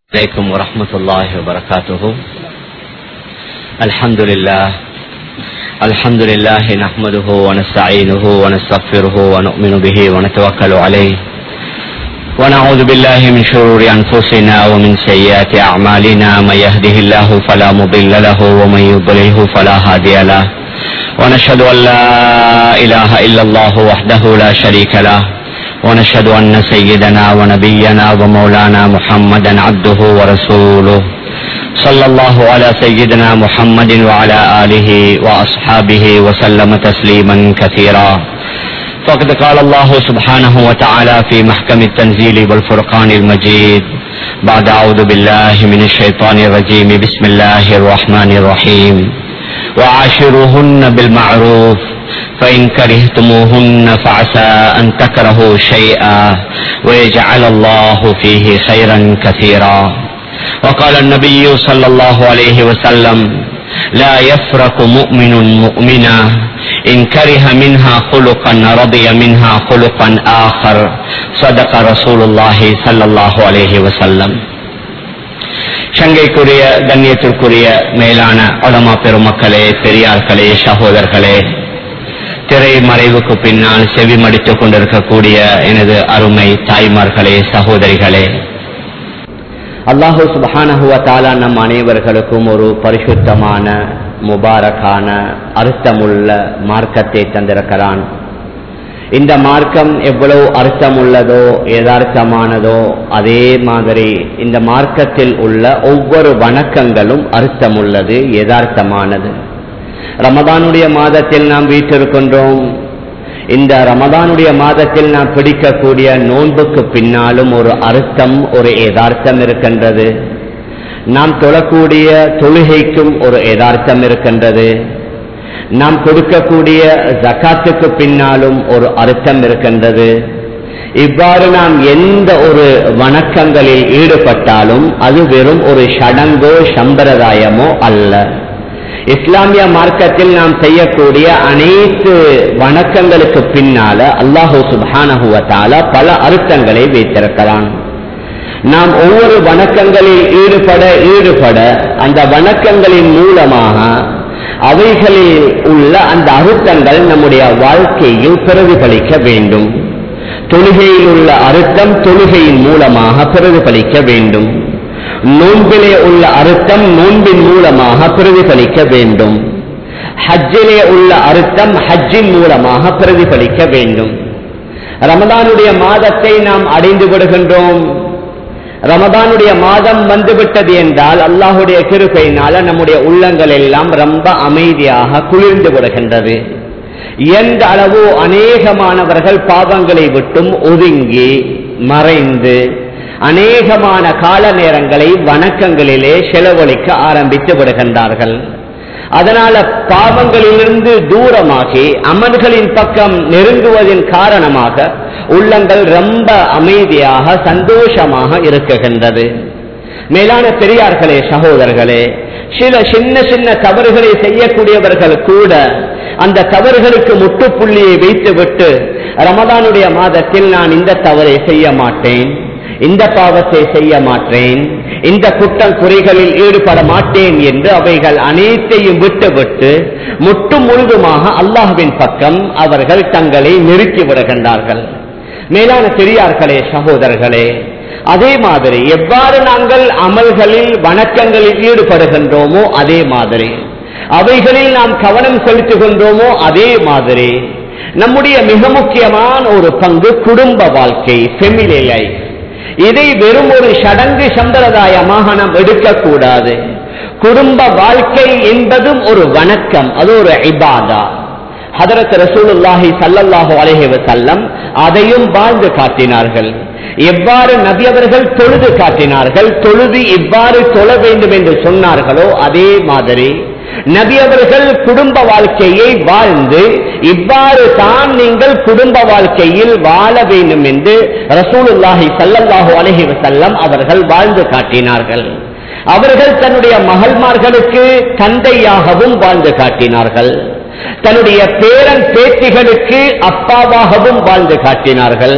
عليكم ورحمة الله وبركاته الحمد لله الحمد لله نحمده ونستعينه ونستغفره ونؤمن به ونتوكل عليه ونعوذ بالله من شرور أنفسنا ومن سيئات أعمالنا من يهده الله فلا مضل له ومن يضلله فلا هادي له ونشهد أن لا إله إلا الله وحده لا شريك له ونشهد أن سيدنا ونبينا ومولانا محمدا عبده ورسوله صلى الله على سيدنا محمد وعلى آله وأصحابه وسلم تسليما كثيرا فقد قال الله سبحانه وتعالى في محكم التنزيل والفرقان المجيد بعد أعوذ بالله من الشيطان الرجيم بسم الله الرحمن الرحيم وعاشروهن بالمعروف فإن كرهتموهن فعسى أن تكرهوا شيئا ويجعل الله فيه خيرا كثيرا وقال النبي صلى الله عليه وسلم لا يفرق مؤمن مؤمنا إن كره منها خلقا رضي منها خلقا آخر صدق رسول الله صلى الله عليه وسلم சங்கைக்குரிய கண்ணியத்திற்குரிய மேலான உலமா பெருமக்களே பெரியார்களே சகோதரர்களே திரை மறைவுக்கு பின்னால் செவி மடித்துக் கொண்டிருக்கக்கூடிய எனது அருமை தாய்மார்களே சகோதரிகளே அல்லாஹு சுபானஹுவத்தாலா நம் அனைவர்களுக்கும் ஒரு பரிசுத்தமான முபாரக்கான அர்த்தமுள்ள மார்க்கத்தை தந்திருக்கிறான் இந்த மார்க்கம் எவ்வளவு அர்த்தமுள்ளதோ யதார்த்தமானதோ அதே மாதிரி இந்த மார்க்கத்தில் உள்ள ஒவ்வொரு வணக்கங்களும் அர்த்தமுள்ளது யதார்த்தமானது ரமதானுடைய மாதத்தில் நாம் வீட்டிருக்கின்றோம் இந்த ரமதானுடைய மாதத்தில் நாம் பிடிக்கக்கூடிய நோன்புக்கு பின்னாலும் ஒரு அர்த்தம் ஒரு யதார்த்தம் இருக்கின்றது நாம் தொழக்கூடிய தொழுகைக்கும் ஒரு யதார்த்தம் இருக்கின்றது நாம் கொடுக்கக்கூடிய ஜக்காத்துக்கு பின்னாலும் ஒரு அர்த்தம் இருக்கின்றது இவ்வாறு நாம் எந்த ஒரு வணக்கங்களில் ஈடுபட்டாலும் அது வெறும் ஒரு சடங்கோ சம்பிரதாயமோ அல்ல இஸ்லாமிய மார்க்கத்தில் நாம் செய்யக்கூடிய அனைத்து வணக்கங்களுக்கு பின்னால அல்லாஹூ சுபானகுவத்தால பல அர்த்தங்களை வைத்திருக்கிறான் நாம் ஒவ்வொரு வணக்கங்களில் ஈடுபட ஈடுபட அந்த வணக்கங்களின் மூலமாக அவைகளில் உள்ள அந்த அர்த்தங்கள் நம்முடைய வாழ்க்கையில் பிரதிபலிக்க வேண்டும் தொழுகையில் உள்ள அர்த்தம் தொழுகையின் மூலமாக பிரதிபலிக்க வேண்டும் நோன்பிலே உள்ள அர்த்தம் நோன்பின் மூலமாக பிரதிபலிக்க வேண்டும் ஹஜ்ஜிலே உள்ள அர்த்தம் ஹஜ்ஜின் மூலமாக பிரதிபலிக்க வேண்டும் ரமதானுடைய மாதத்தை நாம் அடைந்து விடுகின்றோம் ரமதானுடைய மாதம் வந்துவிட்டது என்றால் அல்லாஹுடைய கிருப்பையினால நம்முடைய உள்ளங்கள் எல்லாம் ரொம்ப அமைதியாக குளிர்ந்து விடுகின்றது எந்த அளவு அநேகமானவர்கள் பாவங்களை விட்டும் ஒதுங்கி மறைந்து அநேகமான கால நேரங்களை வணக்கங்களிலே செலவழிக்க ஆரம்பித்து விடுகின்றார்கள் அதனால பாவங்களிலிருந்து தூரமாகி அமல்களின் பக்கம் நெருங்குவதன் காரணமாக உள்ளங்கள் ரொம்ப அமைதியாக சந்தோஷமாக இருக்குகின்றது மேலான பெரியார்களே சகோதரர்களே சில சின்ன சின்ன தவறுகளை செய்யக்கூடியவர்கள் கூட அந்த தவறுகளுக்கு முட்டுப்புள்ளியை வைத்துவிட்டு ரமதானுடைய மாதத்தில் நான் இந்த தவறை செய்ய மாட்டேன் இந்த பாவத்தை செய்ய மாட்டேன் இந்த குற்றம் குறைகளில் ஈடுபட மாட்டேன் என்று அவைகள் அனைத்தையும் விட்டுவிட்டு முட்டு முழுதுமாக அல்லாஹுவின் பக்கம் அவர்கள் தங்களை நெருக்கி விடுகின்றார்கள் மேலான பெரியார்களே சகோதரர்களே அதே மாதிரி எவ்வாறு நாங்கள் அமல்களில் வணக்கங்களில் ஈடுபடுகின்றோமோ அதே மாதிரி அவைகளில் நாம் கவனம் செலுத்துகின்றோமோ அதே மாதிரி நம்முடைய மிக முக்கியமான ஒரு பங்கு குடும்ப வாழ்க்கை ஃபெமிலி லைஃப் இதை வெறும் ஒரு சடங்கு சம்பிரதாயமாக நாம் எடுக்கக்கூடாது குடும்ப வாழ்க்கை என்பதும் ஒரு வணக்கம் அது ஒரு இபாதா ஹதரத் ரசூலுல்லாஹி சல்லல்லாஹு அலைஹி வஸல்லம் அதையும் வாழ்ந்து காட்டினார்கள் எவ்வாறு நபி அவர்கள் தொழுது காட்டினார்கள் தொழுது இவ்வாறு தொழ வேண்டும் என்று சொன்னார்களோ அதே மாதிரி நபி அவர்கள் குடும்ப வாழ்க்கையை வாழ்ந்து இவ்வாறு தான் நீங்கள் குடும்ப வாழ்க்கையில் வாழ வேண்டும் என்று ரசூலுல்லாஹி சல்லல்லாஹு அலஹி வசல்லம் அவர்கள் வாழ்ந்து காட்டினார்கள் அவர்கள் தன்னுடைய மகள்மார்களுக்கு தந்தையாகவும் வாழ்ந்து காட்டினார்கள் தன்னுடைய பேரன் பேத்திகளுக்கு அப்பாவாகவும் வாழ்ந்து காட்டினார்கள்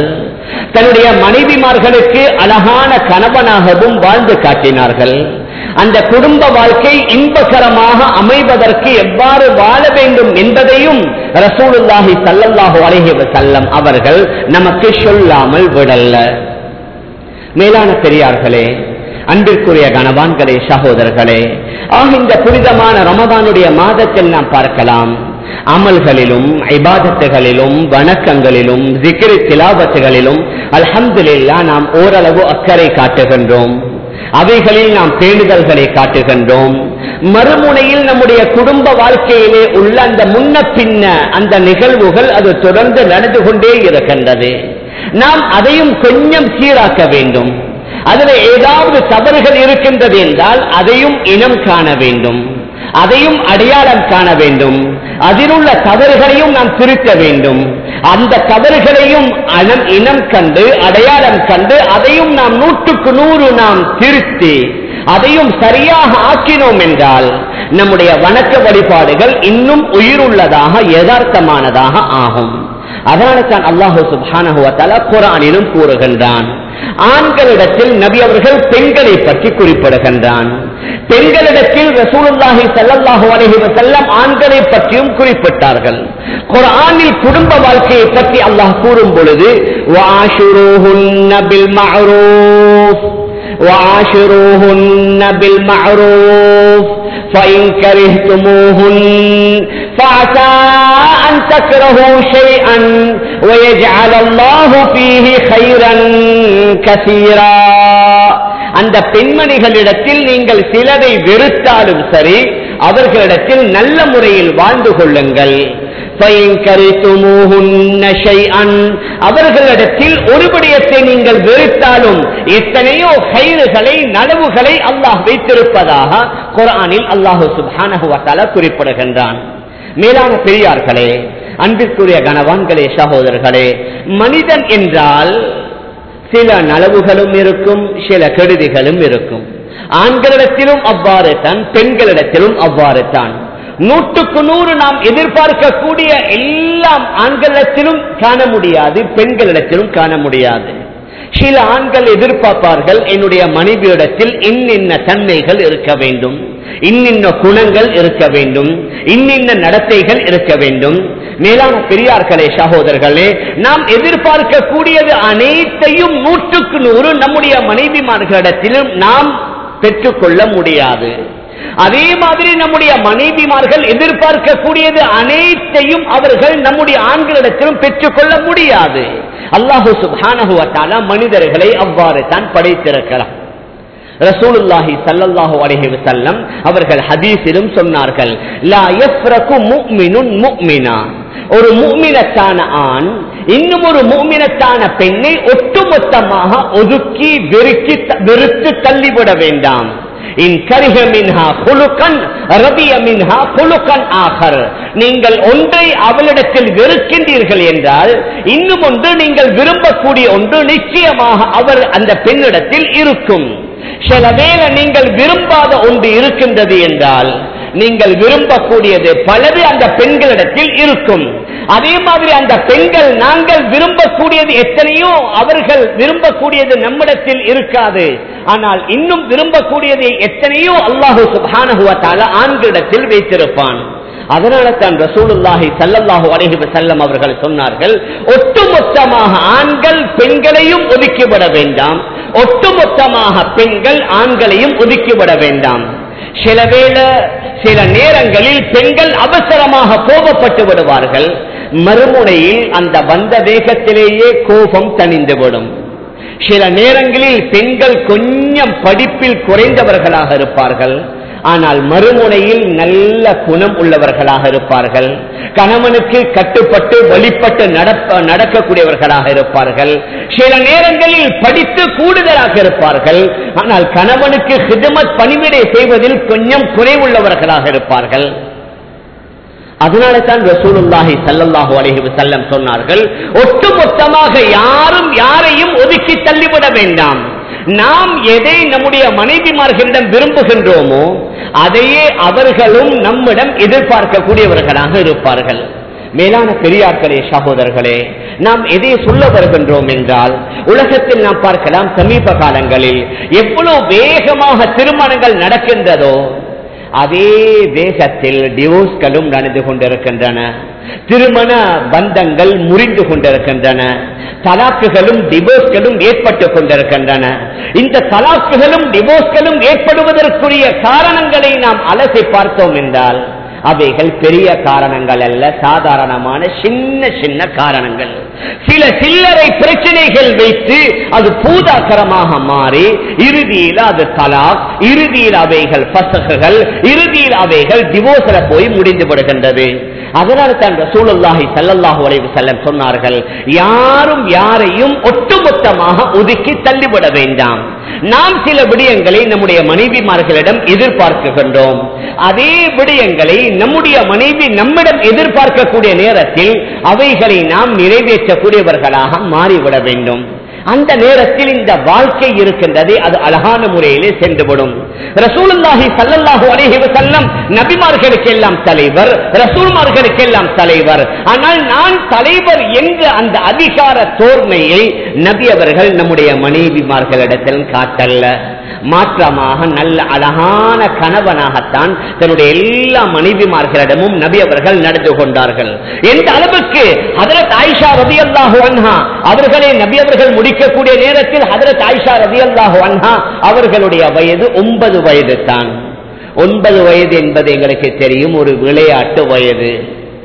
தன்னுடைய மனைவிமார்களுக்கு அழகான கணவனாகவும் வாழ்ந்து காட்டினார்கள் அந்த குடும்ப வாழ்க்கை இன்பகரமாக அமைவதற்கு எவ்வாறு வாழ வேண்டும் என்பதையும் ரசூலுல்லாஹி சல்லல்லாஹு அலைஹி வஸல்லம் அவர்கள் நமக்கு சொல்லாமல் விடல்ல மேலான பெரியார்களே அன்பிற்குரிய கணவான்களே சகோதரர்களே ஆக இந்த புனிதமான ரமதானுடைய மாதத்தில் நாம் பார்க்கலாம் அமல்களிலும் இபாதத்துகளிலும் வணக்கங்களிலும் ஜிக்ரி திலாவத்துகளிலும் அல்ஹம்துலில்லா நாம் ஓரளவு அக்கறை காட்டுகின்றோம் அவைகளில் நாம் பேணுதல்களை காட்டுகின்றோம் மறுமுனையில் நம்முடைய குடும்ப வாழ்க்கையிலே உள்ள அந்த முன்ன பின்ன அந்த நிகழ்வுகள் அது தொடர்ந்து நடந்து கொண்டே இருக்கின்றது நாம் அதையும் கொஞ்சம் சீராக்க வேண்டும் அதில் ஏதாவது தவறுகள் இருக்கின்றது என்றால் அதையும் இனம் காண வேண்டும் அதையும் அடையாளம் காண வேண்டும் அதில் உள்ள தவறுகளையும் நாம் திருத்த வேண்டும் அந்த தவறுகளையும் அனம் இனம் கண்டு அடையாளம் கண்டு அதையும் நாம் நூற்றுக்கு நூறு நாம் திருத்தி அதையும் சரியாக ஆக்கினோம் என்றால் நம்முடைய வணக்க வழிபாடுகள் இன்னும் உயிருள்ளதாக யதார்த்தமானதாக ஆகும் அதனால தான் அல்லாஹு சுபானகுவத்தால குரானிலும் கூறுகின்றான் ஆண்களிடத்தில் நபி அவர்கள் பெண்களை பற்றி குறிப்பிடுகின்றான் பெண்களிடத்தில் ரசூலுல்லாஹி ஸல்லல்லாஹு அலைஹி வஸல்லம் ஆண்களை பற்றியும் குறிப்பிட்டார்கள் குர்ஆனில் குடும்ப வாழ்க்கையை பற்றி அல்லாஹ் கூறும் பொழுது வாஷுருஹுன்ன பில் மஅரூஃப் وعاشروهن بالمعروف فإن كرهتموهن فعسى أن تكرهوا شيئا ويجعل الله فيه خيرا كثيرا அந்த பெண்மணிகளிடத்தில் நீங்கள் சிலரை வெறுத்தாலும் சரி அவர்களிடத்தில் நல்ல முறையில் வாழ்ந்து கொள்ளுங்கள் அவர்களிடத்தில் ஒரு விடயத்தை நீங்கள் வெறுத்தாலும் எத்தனையோ கயிறுகளை நனவுகளை அல்லாஹ் வைத்திருப்பதாக குரானில் அல்லாஹு சுபானகுவத்தால குறிப்பிடுகின்றான் மேலான பெரியார்களே அன்பிற்குரிய கணவான்களே சகோதரர்களே மனிதன் என்றால் சில நலவுகளும் இருக்கும் சில கெடுதிகளும் இருக்கும் ஆண்களிடத்திலும் அவ்வாறு தான் பெண்களிடத்திலும் அவ்வாறு தான் நூற்றுக்கு நூறு நாம் எதிர்பார்க்கக்கூடிய எல்லாம் ஆண்களிடத்திலும் காண முடியாது பெண்களிடத்திலும் காண முடியாது சில ஆண்கள் எதிர்பார்ப்பார்கள் என்னுடைய மனைவியிடத்தில் இன்னின்ன தன்மைகள் இருக்க வேண்டும் இன்னின்ன குணங்கள் இருக்க வேண்டும் இன்னின்ன நடத்தைகள் இருக்க வேண்டும் மேலான பெரியார்களே சகோதரர்களே நாம் எதிர்பார்க்கக்கூடியது அனைத்தையும் நூற்றுக்கு நூறு நம்முடைய மனைவிமார்களிடத்திலும் நாம் பெற்றுக்கொள்ள முடியாது அதே மாதிரி நம்முடைய மனைவிமார்கள் எதிர்பார்க்கக்கூடியது அனைத்தையும் அவர்கள் நம்முடைய ஆண்களிடத்திலும் பெற்றுக்கொள்ள முடியாது அல்லாஹு சுபானகுவத்தால மனிதர்களை அவ்வாறு தான் படைத்திருக்கிறார் ரசூலுல்லாஹி சல்லல்லாஹு அலைஹி வஸல்லம் அவர்கள் ஹதீஸிலும் சொன்னார்கள் லா யஃப்ரகு முஃமினுன் முஃமினா ஒரு முஃமினத்தான ஆண் இன்னும் ஒரு முஃமினத்தான பெண்ணை ஒட்டுமொத்தமாக ஒதுக்கி வெறுக்கி வெறுத்து தள்ளிவிட வேண்டாம் இன் கரிக மின்ஹா குலுக்கன் ரபிய மின்ஹா குலுக்கன் ஆகர் நீங்கள் ஒன்றை அவளிடத்தில் வெறுக்கின்றீர்கள் என்றால் இன்னும் ஒன்று நீங்கள் விரும்பக்கூடிய ஒன்று நிச்சயமாக அவர் அந்த பெண்ணிடத்தில் இருக்கும் சில வேளை நீங்கள் விரும்பாத ஒன்று இருக்கின்றது என்றால் நீங்கள் விரும்பக்கூடியது பலது அந்த பெண்களிடத்தில் இருக்கும் அதே மாதிரி அந்த பெண்கள் நாங்கள் விரும்பக்கூடியது எத்தனையோ அவர்கள் விரும்பக்கூடியது நம்மிடத்தில் இருக்காது ஆனால் இன்னும் விரும்பக்கூடியது எத்தனையோ அல்லாஹு சுபானகுவத்தால ஆண்களிடத்தில் வைத்திருப்பான் அதனால தான் ரசூலுல்லாஹி சல்லல்லாஹு அலைஹி வஸல்லம் அவர்கள் சொன்னார்கள் ஒட்டுமொத்தமாக ஆண்கள் பெண்களையும் ஒதுக்கிவிட வேண்டாம் ஒட்டுமொத்தமாக பெண்கள் ஆண்களையும் ஒதுக்கிவிட வேண்டாம் சில வேளை சில நேரங்களில் பெண்கள் அவசரமாக கோபப்பட்டு விடுவார்கள் மறுமுனையில் அந்த வந்த வேகத்திலேயே கோபம் தணிந்துவிடும் சில நேரங்களில் பெண்கள் கொஞ்சம் படிப்பில் குறைந்தவர்களாக இருப்பார்கள் ஆனால் மறுமுனையில் நல்ல குணம் உள்ளவர்களாக இருப்பார்கள் கணவனுக்கு கட்டுப்பட்டு வழிபட்டு நடக்கக்கூடியவர்களாக இருப்பார்கள் சில நேரங்களில் படித்து கூடுதலாக இருப்பார்கள் ஆனால் கணவனுக்கு ஹிதமத் பணிவிடை செய்வதில் கொஞ்சம் குறைவுள்ளவர்களாக இருப்பார்கள் அதனால தான் ரசூலுல்லாஹி சல்லல்லாஹு அலைஹி வஸல்லம் சொன்னார்கள் ஒட்டுமொத்தமாக யாரும் யாரையும் ஒதுக்கி தள்ளிவிட வேண்டாம் நாம் எதை நம்முடைய மனைவிமார்களிடம் விரும்புகின்றோமோ அதையே அவர்களும் நம்மிடம் எதிர்பார்க்கக்கூடியவர்களாக இருப்பார்கள் மேலான பெரியார்களே சகோதரர்களே நாம் எதை சொல்ல வருகின்றோம் என்றால் உலகத்தில் நாம் பார்க்கலாம் சமீப காலங்களில் எவ்வளவு வேகமாக திருமணங்கள் நடக்கின்றதோ அதே வேகத்தில் டிவோர்ஸ்களும் நடந்து கொண்டிருக்கின்றன திருமண பந்தங்கள் முறிந்து கொண்டிருக்கின்றன தலாக்குகளும் டிவோர்ஸ்களும் ஏற்பட்டு கொண்டிருக்கின்றன இந்த தலாக்குகளும் டிவோர்ஸ்களும் ஏற்படுவதற்குரிய காரணங்களை நாம் அலசி பார்த்தோம் என்றால் அவைகள் பெரிய காரணங்கள் அல்ல சாதாரணமான சின்ன சின்ன காரணங்கள் சில சில்லறை பிரச்சனைகள் வைத்து அது பூதாக்கரமாக மாறி இறுதியில் அது தலாக் இறுதியில் அவைகள் பசகுகள் இறுதியில் அவைகள் டிவோர்ஸ்ல போய் முடிந்து விடுகின்றது அதனால் தான் ரசூலுல்லாஹி ஸல்லல்லாஹு அலைஹி வஸல்லம் சொன்னார்கள் யாரும் யாரையும் ஒட்டுமொத்தமாக ஒதுக்கி தள்ளிவிட வேண்டாம் நாம் சில விடயங்களை நம்முடைய மனைவிமார்களிடம் எதிர்பார்க்கின்றோம் அதே விடயங்களை நம்முடைய மனைவி நம்மிடம் எதிர்பார்க்கக்கூடிய நேரத்தில் அவைகளை நாம் நிறைவேற்றக்கூடியவர்களாக மாறிவிட வேண்டும் அந்த நேரத்தில் இந்த வாழ்க்கை இருக்கின்றது அது அழகான முறையிலே சென்றுவிடும் ரசூலுல்லாஹி ஸல்லல்லாஹு அலைஹி வஸல்லம் நபிமார்களுக்கெல்லாம் தலைவர் ரசூல்மார்களுக்கெல்லாம் தலைவர் ஆனால் நான் தலைவர் என்ற அந்த அதிகார தோர்மையை நபி அவர்கள் நம்முடைய மனைவிமார்களிடத்தில் காட்டல்ல மாற்றமாக நல்ல அழகான கணவனாகத்தான் தன்னுடைய எல்லா மனைவிமார்களிடமும் நபி அவர்கள் நடந்து கொண்டார்கள் எந்த அளவுக்கு ஹதரத் ஆயிஷா ரபி அல்லாஹு அன்ஹா அவர்களே நபி அவர்கள் முடிக்கக்கூடிய நேரத்தில் ஹதரத் ஆயிஷா ரபி அல்லாஹு அன்ஹா அவர்களுடைய வயது ஒன்பது வயது தான் ஒன்பது வயது என்பது எங்களுக்கு தெரியும் ஒரு விளையாட்டு வயது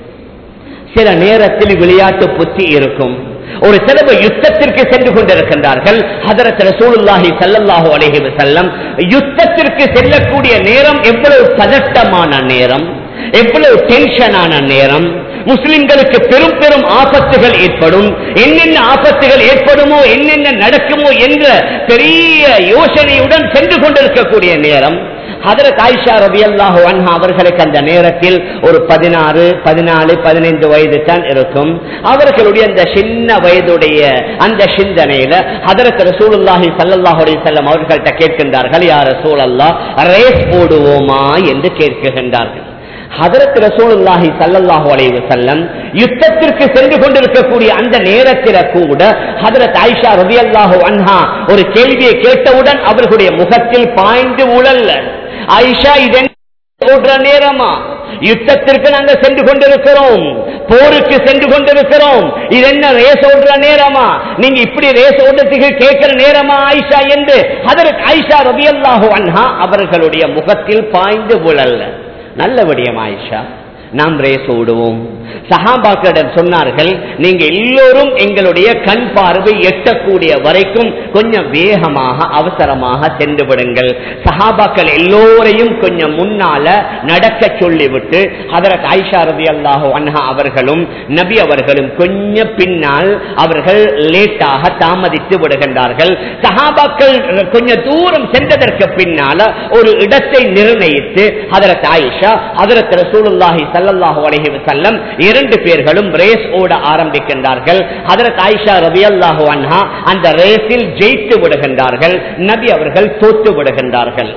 சில நேரத்தில் விளையாட்டு புத்தி இருக்கும் ஒரு சிலவு யுத்தத்திற்கு சென்று கொண்டிருக்கின்றார்கள் ஹதரத் ரசூலுல்லாஹி ஸல்லல்லாஹு அலைஹி வஸல்லம் யுத்தத்திற்கு செல்லக்கூடிய நேரம் எவ்வளவு பதட்டமான நேரம் எவ்வளவு டென்ஷனான நேரம் முஸ்லிம்களுக்கு பெரும் பெரும் ஆபத்துகள் ஏற்படும் என்னென்ன ஆபத்துகள் ஏற்படுமோ என்னென்ன நடக்குமோ என்ற பெரிய யோசனையுடன் சென்று கொண்டிருக்கக்கூடிய நேரம் ஹதரத் ஆயிஷா ரபி அல்லாஹு அன்ஹா அவர்களுக்கு அந்த நேரத்தில் ஒரு பதினாறு பதினாலு பதினைந்து வயது தான் இருக்கும் அவர்களுடைய அந்த சின்ன வயதுடைய அந்த சிந்தனையில ஹதரத் ரசூலுல்லாஹி ஸல்லல்லாஹு அலைஹி வஸல்லம் அவர்கள்ட்ட கேட்கின்றார்கள் யார் ரசூலல்லாஹ் ரேஸ் போடுவோமா என்று கேட்கின்றார்கள் ஹதரத் ரசூலுல்லாஹி ஸல்லல்லாஹு அலைஹி வஸல்லம் யுத்தத்திற்கு சென்று கொண்டிருக்கக்கூடிய அந்த நேரத்தில கூட ஹதரத் ஆயிஷா ரலியல்லாஹு அன்ஹா ஒரு கேள்வியை கேட்டவுடன் அவர்களுடைய முகத்தில் பாய்ந்து உழல்ல ஆயிஷா இதன் ஓடுற நேரமா யுத்தத்திற்கு நாங்க சென்று கொண்டிருக்கிறோம் போருக்கு சென்று கொண்டிருக்கிறோம் இது என்ன ரேஸ் ஓடுற நேரமா நீங்க இப்படி ரேஸ் ஓடுறதுக்கு கேட்கிற நேரமா ஆயிஷா என்று அதற்கு ஆயிஷா ரபியல்லாஹு அன்ஹா அவர்களுடைய முகத்தில் பாய்ந்து விழல்ல நல்ல விடயம் ஆயிஷா நாம் ரேஸ் ஓடுவோம் சஹாபாக்களிடம் சொன்னார்கள் நீங்க எல்லோரும் எங்களுடைய கண் பார்வை எட்டக்கூடிய வரைக்கும் கொஞ்சம் வேகமாக அவசரமாக சென்று விடுங்கள் சஹாபாக்கள் எல்லோரையும் கொஞ்சம் முன்னால நடக்க சொல்லிவிட்டு அதற்கு ஆயிஷா ரபி அல்லாஹோ அன்ஹா அவர்களும் நபி அவர்களும் கொஞ்சம் பின்னால் அவர்கள் லேட்டாக தாமதித்து விடுகின்றார்கள் சஹாபாக்கள் கொஞ்சம் தூரம் சென்றதற்கு பின்னால ஒரு இடத்தை நிர்ணயித்து அதற்கு ஆயிஷா அதற்கு ரசூலுல்லாஹி ஸல்லல்லாஹு அலைஹி வஸல்லம் இரண்டு பேர்களும் ரேஸ் ஓட ஆரம்பிக்கின்றார்கள் அதற்கு ஆயிஷா ரலியல்லாஹு அன்ஹா அந்த ரேஸில் ஜெயித்து விடுகின்றார்கள் நபி அவர்கள் தோற்று விடுகின்றார்கள்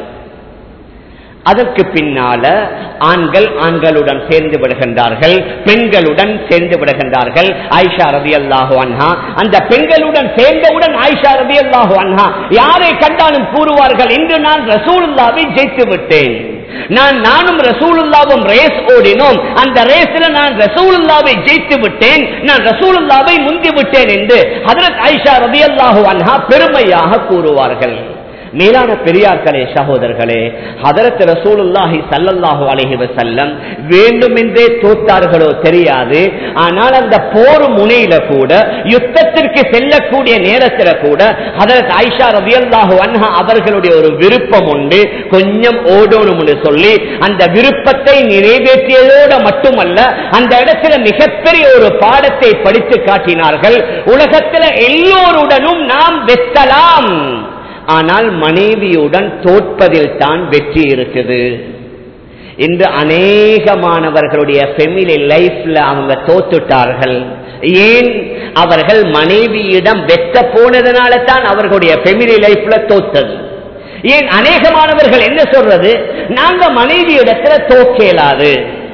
அதற்கு பின்னால ஆண்கள் ஆண்களுடன் சேர்ந்து விடுகின்றார்கள் பெண்களுடன் சேர்ந்து விடுகின்றார்கள் ஆயிஷா ரபி அல்லாஹு அன்ஹா அந்த பெண்களுடன் சேர்ந்தவுடன் ஆயிஷா ரபி அல்லாஹு அன்ஹா யாரை கண்டாலும் கூறுவார்கள் இன்று நான் ரசூலுல்லாவை ஜெயித்து விட்டேன் நான் நானும் ரசூலுல்லாவும் ரேஸ் ஓடினோம் அந்த ரேஸ்ல நான் ரசூலுல்லாவை ஜெயித்து விட்டேன் நான் ரசூலுல்லாவை முந்தி விட்டேன் என்று ஹதரத் ஆயிஷா ரபி அல்லாஹு அன்ஹா பெருமையாக கூறுவார்கள் மேலான பெரியார்களே சகோதரர்களே ஹதரத் ரசூலுல்லாஹி சல்லல்லாஹு அலைஹி வஸல்லம் வேண்டுமென்றே தோத்தார்களோ தெரியாது ஆனால் அந்த போர் முனையில கூட யுத்தத்திற்கு செல்லக்கூடிய நேரத்தில் கூட ஹதரத் ஆயிஷா ரலியல்லாஹு அன்ஹா அவர்களுடைய ஒரு விருப்பம் உண்டு கொஞ்சம் ஓடணும்னு சொல்லி அந்த விருப்பத்தை நிறைவேற்றியதோடு மட்டுமல்ல அந்த இடத்துல மிகப்பெரிய ஒரு பாடத்தை படித்து காட்டினார்கள் உலகத்தில் எல்லோருடனும் நாம் வெத்தலாம் ஆனால் மனைவியுடன் தோற்பதில் தான் வெற்றி இருக்குது இன்று அநேகமானவர்களுடைய ஃபெமிலி லைஃப்ல அவங்க தோத்துட்டார்கள் ஏன் அவர்கள் மனைவியிடம் வெட்ட போனதுனால தான் அவர்களுடைய ஃபெமிலி லைஃப்ல தோத்தது ஏன் அநேகமானவர்கள் என்ன சொல்றது நாங்க மனைவி இடத்துல தோக்கேலாது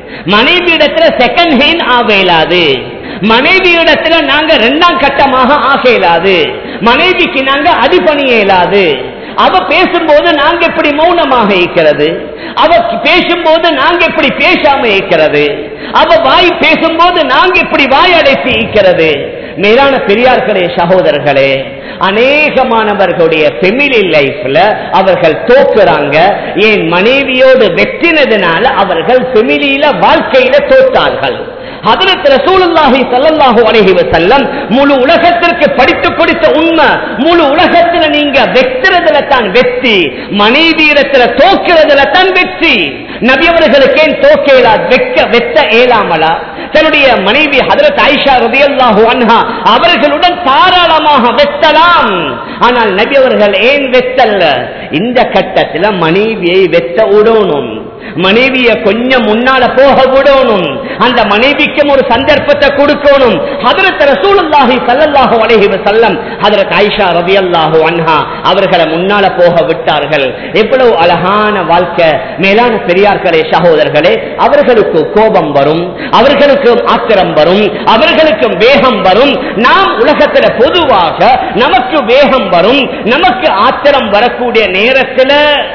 மனைவி இடத்துல செகண்ட் ஹேண்ட் ஆக இயலாது மனைவி இடத்துல நாங்க இரண்டாம் கட்டமாக ஆக இயலாது மனைவிக்கு நாங்க அடிபணிய இயலாது அவ பேசும்போது நாங்க எப்படி மௌனமாக இருக்கிறது அவ பேசும்போது நாங்க எப்படி பேசாம இருக்கிறது அவ வாய் பேசும்போது நாங்க எப்படி வாய் அடைத்து இருக்கிறது மேலான பெரியார்களே சகோதரர்களே அநேகமானவர்களுடைய ஃபெமிலி லைஃப்ல அவர்கள் தோக்குறாங்க என் மனைவியோடு வெற்றினதுனால அவர்கள் ஃபெமிலியில வாழ்க்கையில தோற்றார்கள் ஹதரத் ரசூலுல்லாஹி ஸல்லல்லாஹு அலைஹி வஸல்லம் முழு உலகத்திற்கு படித்து கொடுத்த உண்மை முழு உலகத்துல நீங்க வெக்கிறதுல தான் வெற்றி மனைவியிடத்துல தோக்கிறதுல தான் வெற்றி நபி அவர்களுக்கு ஏன் தோக்க இயலாது வெக்க வெத்த இயலாமலா தன்னுடைய மனைவி ஹதரத் ஆயிஷா ரதியல்லாஹு அன்ஹா அவர்களுடன் தாராளமாக வெத்தலாம் ஆனால் நபி அவர்கள் ஏன் வெத்தல்ல இந்த கட்டத்துல மனைவியை வெத்த விடணும் மனைவிய கொஞ்சம் முன்னால போக விடணும் அந்த மனைவிக்கும் ஒரு சந்தர்ப்பத்தை கொடுக்கணும் ஹதரத் ரசூலுல்லாஹி ஸல்லல்லாஹு அலைஹி வஸல்லம் ஹதரத் ஆயிஷா ரலியல்லாஹு அன்ஹா அவர்களை முன்னால போக விட்டார்கள் எவ்வளவு அழகான வாழ்க்கை மேலான பெரியார்களே சகோதரர்களே அவர்களுக்கு கோபம் வரும் அவர்களுக்கு ஆத்திரம் வரும் அவர்களுக்கு வேகம் வரும் நாம் உலகத்துல பொதுவாக நமக்கு வேகம் வரும் நமக்கு ஆத்திரம் வரக்கூடிய நேரத்துல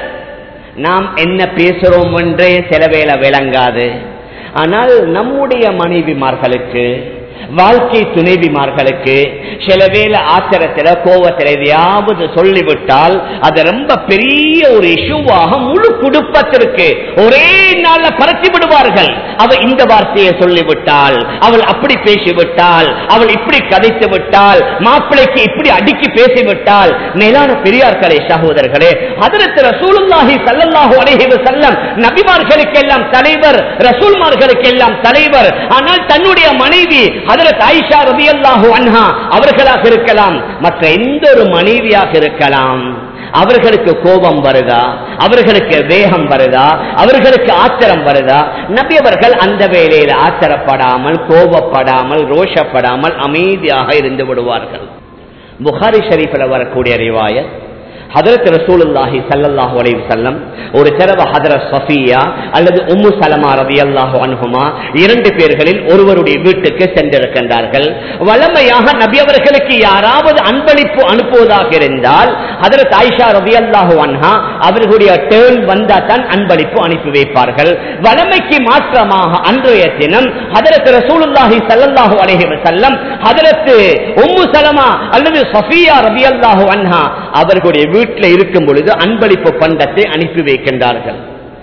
நாம் என்ன பேசுறோம் என்றே சில வேளை விளங்காது ஆனால் நம்முடைய மனைவிமார்களுக்கு வாழ்க்கை துணைவிமார்களுக்கு சில வேளை ஆத்திரத்துல கோவத்தில் எதையாவது சொல்லிவிட்டால் அது ரொம்ப பெரிய ஒரு இஷ்யூவாக முழு குடும்பத்திற்கு ஒரே நாள்ல பரத்தி விடுவார்கள் அவ இந்த வார்த்தையை சொல்லிவிட்டால் அவள் அப்படி பேசிவிட்டால் அவள் இப்படி கதைத்து விட்டால் மாப்பிளைக்கு இப்படி அடுக்கி பேசிவிட்டால் மேலான பெரியார்களே சகோதரர்களே அதற்கு ரசூலுல்லாஹி ஸல்லல்லாஹு அலைஹி வஸல்லம் நபிமார்களுக்கு எல்லாம் தலைவர் ரசூல்மார்களுக்கு எல்லாம் தலைவர் ஆனால் தன்னுடைய மனைவி ஹதரத் ஆயிஷா ரலியல்லாஹு அன்ஹா அவர்களாக இருக்கலாம் மற்ற எந்த ஒரு மனைவியாக இருக்கலாம் அவர்களுக்கு கோபம் வருதா அவர்களுக்கு வேகம் வருதா அவர்களுக்கு ஆத்திரம் வருதா நபி அவர்கள் அந்த வேளையில் ஆத்திரப்படாமல் கோபப்படாமல் ரோஷப்படாமல் அமைதியாக இருந்து விடுவார்கள் புகாரி ஷரீஃபில் வரக்கூடிய ரிவாயத் ஹதரத் ரசூலுல்லாஹி ஸல்லல்லாஹு அலைஹி வஸல்லம் ஒரு தடவை ஹதரத் சஃபியா அல்லது உம்மு சலமா ரலியல்லாஹு அன்ஹுமா இரண்டு பேர்களில் ஒருவருடைய வீட்டுக்கு சென்றிருக்கின்றார்கள் வளமையாக நபி அவர்களுக்கு யாராவது அன்பளிப்பு அனுப்புவதாக இருந்தால் ஹதரத் ஆயிஷா ரலியல்லாஹு அன்ஹா அவர்களுடைய டேர்ன் வந்தா தான் அன்பளிப்பு அனுப்பி வைப்பார்கள் வளமைக்கு மாற்றமாக அன்றைய தினம் ஹதரத் ரசூலுல்லாஹி ஸல்லல்லாஹு அலைஹி வஸல்லம் ஹதரத் உம்மு சலமா அல்லது சஃபியா ரலியல்லாஹு அன்ஹா அவர்களுடைய வீட்டில் இருக்கும் பொழுது அன்பளிப்பு பண்டத்தை அனுப்பி வைக்கின்றார்கள்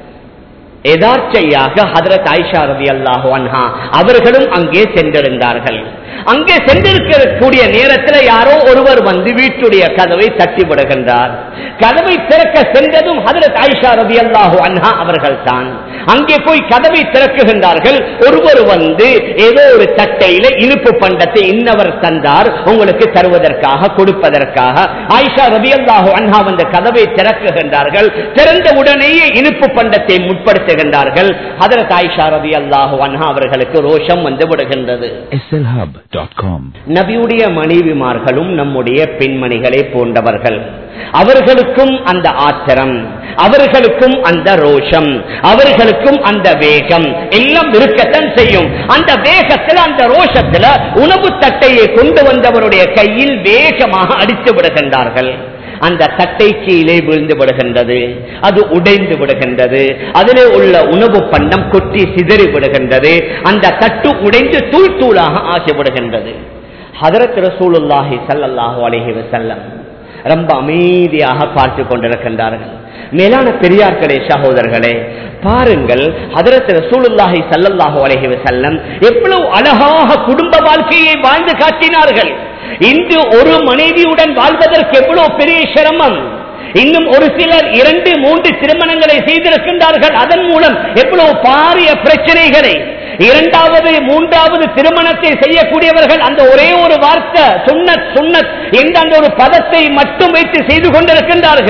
எதார்ச்சையாக ஹதரத் ஆயிஷா ரவி அல்லாஹு அன்ஹா அவர்களும் அங்கே சென்றிருந்தார்கள் அங்கே சென்றிருக்கக்கூடிய நேரத்தில் யாரோ ஒருவர் வந்து வீட்டுடைய கதவை தட்டி விடுகின்றார் கதவை திறக்க சென்றதும் ஹதரத் ஆயிஷா ரவி அல்லாஹு அன்ஹா அவர்கள் தான் அங்கே போய் கதவை திறக்குகின்றார்கள் ஒருவர் வந்து ஏதோ ஒரு தட்டையில இனிப்பு பண்டத்தை இன்னவர் தந்தார் உங்களுக்கு தருவதற்காக கொடுப்பதற்காக ஆயிஷா ரவி அல்லாஹு அன்ஹா அந்த கதவை திறக்குகின்றார்கள் திறந்த உடனேயே இனிப்பு பண்டத்தை முற்படுத்துகின்றார்கள் ஹதரத் ஆயிஷா ரவி அல்லாஹு அன்ஹா அவர்களுக்கு ரோஷம் வந்து விடுகின்றது slhub.com நபியுடைய மனைவிமார்களும் நம்முடைய பெண்மணிகளை போன்றவர்கள் அவர்களுக்கும் அந்த ஆத்திரம் அவர்களுக்கும் அந்த ரோஷம் அவர்களுக்கும் அந்த வேகம் எல்லாம் இருக்கத்தான் செய்யும் அந்த வேகத்தில் அந்த ரோஷத்துல உணவு தட்டையை கொண்டு வந்தவருடைய கையில் வேகமாக அடித்து விடுகின்றார்கள் அந்த தட்டை கீழே விழுந்து விடுகின்றது அது உடைந்து விடுகின்றது அதிலே உள்ள உணவு பண்டம் கொட்டி சிதறி விடுகின்றது அந்த தட்டு உடைந்து தூள் தூளாக ஆகிவிடுகின்றது ஹதரத் ரசூலுல்லாஹி ஸல்லல்லாஹு அலைஹி வஸல்லம் ரொம்ப அமைதியாக பார்த்து கொண்டிருக்கின்றார்கள் மேலான பெரியார்களே சகோதரர்களே பாருங்கள் ஹதரத் ரசூலுல்லாஹி ஸல்லல்லாஹு அலைஹி வஸல்லம் எவ்வளவு அழகாக குடும்ப வாழ்க்கையை வாழ்ந்து காட்டினார்கள் இன்று ஒரு மனைவியுடன் வாழ்வதற்கு எவ்வளவு பெரிய சிரமம் இன்னும் ஒரு சிலர் இரண்டு மூன்று திருமணங்களை செய்திருக்கின்றார்கள் அதன் மூலம் எவ்வளவு பாரிய பிரச்சனைகளை இரண்டாவது மூன்றாவது திருமணத்தை செய்யக்கூடியவர்கள் அந்த ஒரே ஒரு வார்த்தை சுன்னத் சுன்னத் என்ற அந்த ஒரு பதத்தை மட்டும் வைத்து செய்து கொண்டிருக்கின்றார்கள்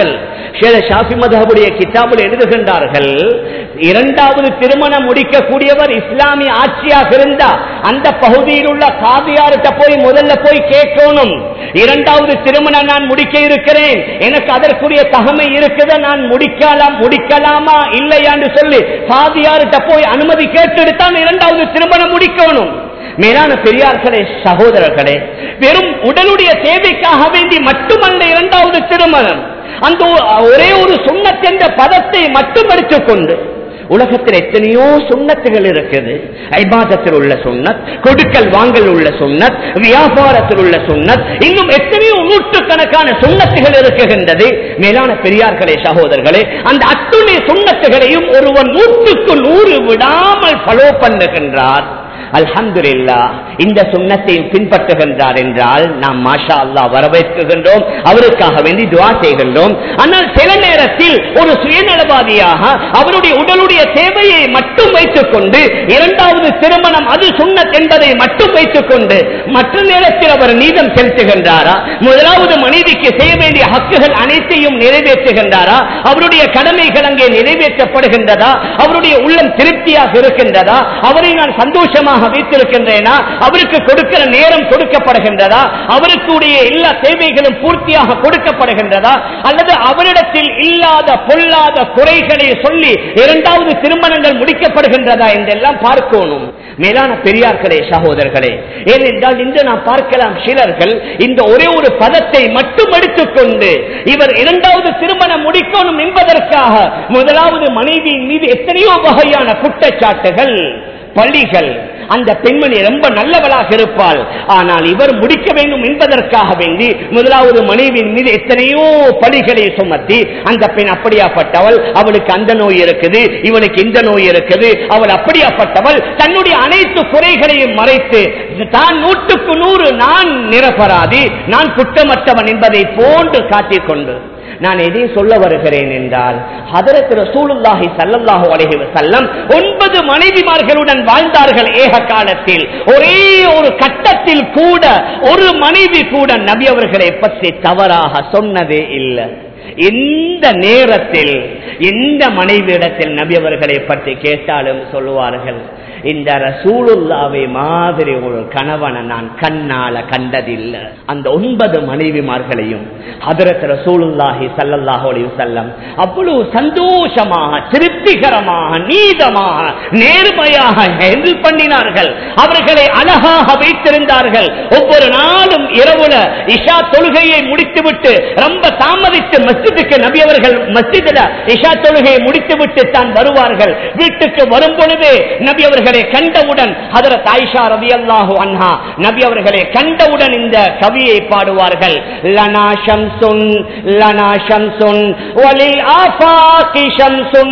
ஷாஃபி மதஹபுடைய கிதாபில் எழுதுகின்றார்கள் இரண்டாவது திருமணம் முடிக்கக்கூடியவர் இஸ்லாமிய ஆட்சியாக இருந்தா அந்த பகுதியில் உள்ள காதியார்கிட்ட போய் முதல்ல போய் கேட்கணும் இரண்டாவது திருமணம் நான் முடிக்க இருக்கிறேன் எனக்கு அதற்குரிய தகமை இருக்குது நான் முடிக்கலாம் முடிக்கலாமா இல்லையான்னு சொல்லி காதியார்கிட்ட போய் அனுமதி கேட்டெடுத்தான் இரண்டாவது திருமணம் முடிக்கணும் மேலான பெரியார்களே சகோதரர்களே வெறும் உடலுடைய தேவைக்காக வேண்டி மட்டுமல்ல இரண்டாவது திருமணம் அந்த ஒரே ஒரு சுண்ணத் என்ற பதத்தை மட்டும் எடுத்துக்கொண்டு உலகத்தில் எத்தனையோ சுண்ணத்துகள் இருக்குது ஐபாதத்தில் உள்ள சுண்ணத் கொடுக்கல் வாங்கல் உள்ள சுண்ணத் வியாபாரத்தில் உள்ள சுண்ணத் இன்னும் எத்தனையோ நூற்றுக்கணக்கான சுண்ணத்துகள் இருக்குகின்றது மேலான பெரியார்களே சகோதரர்களே அந்த அத்துணை சுண்ணத்துகளையும் ஒருவன் நூற்றுக்கு நூறு விடாமல் ஃபாலோ பண்ணுகின்றார் அல்ஹம்துலில்லா இந்த சுண்ணத்தையும் பின்பற்றுகின்றார் என்றால் நாம் மாஷா அல்லா வரவேற்குகின்றோம் அவருக்காக வேண்டி துவா செய்கின்றோம் ஆனால் சில நேரத்தில் ஒரு சுயநலவாதியாக அவருடைய உடலுடைய தேவையை மட்டும் வைத்துக் கொண்டு இரண்டாவது திருமணம் அது சுண்ணத் என்பதை மட்டும் வைத்துக் கொண்டு மற்ற நேரத்தில் அவர் நீதம் செலுத்துகின்றாரா முதலாவது மனைவிக்கு செய்ய வேண்டிய ஹக்குகள் அனைத்தையும் நிறைவேற்றுகின்றாரா அவருடைய கடமைகள் அங்கே நிறைவேற்றப்படுகின்றதா அவருடைய உள்ளம் திருப்தியாக இருக்கின்றதா அவரை நான் சந்தோஷமாக வைத்திருக்கின்றேனா அவருக்கு கொடுக்கிற நேரம் கொடுக்கப்படுகின்றதா அவருக்குடைய எல்லா தேவைகளும் பூர்த்தியாக கொடுக்கப்படுகின்றதா அல்லது அவரிடத்தில் இல்லாத பொல்லாத குறைகளை சொல்லி இரண்டாவது திருமணங்கள் முடிக்கப்படுகின்றதா என்றெல்லாம் பார்க்கணும் மேலான பெரியார்களே சகோதரர்களே ஏனென்றால் இன்று நாம் பார்க்கலாம் சிலர்கள் இந்த ஒரே ஒரு பதத்தை மட்டும் எடுத்துக்கொண்டு இவர் இரண்டாவது திருமணம் முடிக்கணும் என்பதற்காக முதலாவது மனைவியின் மீது எத்தனையோ வகையான குற்றச்சாட்டுகள் பள்ளிகள் அந்த பெண்மணி ரொம்ப நல்லவளாக இருப்பாள் ஆனால் இவர் முடிக்க வேண்டும் என்பதற்காக வேண்டி முதலாவது மனைவியின் மீது எத்தனையோ பழிகளை சுமத்தி அந்த பெண் அப்படியாப்பட்டவள் அவளுக்கு அந்த நோய் இருக்குது இவனுக்கு இந்த நோய் இருக்குது அவள் அப்படியாப்பட்டவள் தன்னுடைய அனைத்து குறைகளையும் மறைத்து தான் நூற்றுக்கு நூறு நான் நிரபராதி நான் குற்றமற்றவன் என்பதை போன்று காட்டிக் கொண்டு நான் எதை சொல்ல வருகிறேன் என்றால் ஹதரத் ரசூலுல்லாஹி ஸல்லல்லாஹு அலைஹி வஸல்லம் ஒன்பது மனைவிமார்களுடன் வாழ்ந்தார்கள் ஏக காலத்தில் ஒரே ஒரு கட்டத்தில் கூட ஒரு மனைவி கூட நபி அவர்களை பற்றி தவறாக சொன்னதே இல்லை இந்த நேரத்தில் எந்த மனைவியிடத்தில் நபி அவர்களை பற்றி கேட்டாலும் சொல்லுவார்கள் இந்த ரசூலுல்லாவை மாதிரி ஒரு கணவனை நான் கண்ணால கண்டதில்லை அந்த ஒன்பது மனைவிமார்களையும் ஹதரத் ரசூலுல்லாஹி சல்லல்லாஹு அலைஹி வஸல்லம் அவ்வளவு சந்தோஷமாக திருப்திகரமாக நீதமாக நேர்மையாக ஹேண்டில் பண்ணினார்கள் அவர்களை அழகாக வைத்திருந்தார்கள் ஒவ்வொரு நாளும் இரவுல இஷா தொழுகையை முடித்துவிட்டு ரொம்ப தாமதித்து மஸ்ஜிதுக்கு நபி அவர்கள் மஸ்ஜிதுல இஷா தொழுகையை முடித்துவிட்டு தான் வருவார்கள் வீட்டுக்கு வரும் பொழுது நபி அவர்களை கண்டவுடன் ஹதரத் ஆயிஷா ரவி அல்லாஹு அன்ஹா நபி அவர்களை கண்டவுடன் இந்த கவியை பாடுவார்கள் லனா ஷம்சுன் லனா ஷம்சுன் வலில் ஆஃபாகி ஷம்சுன்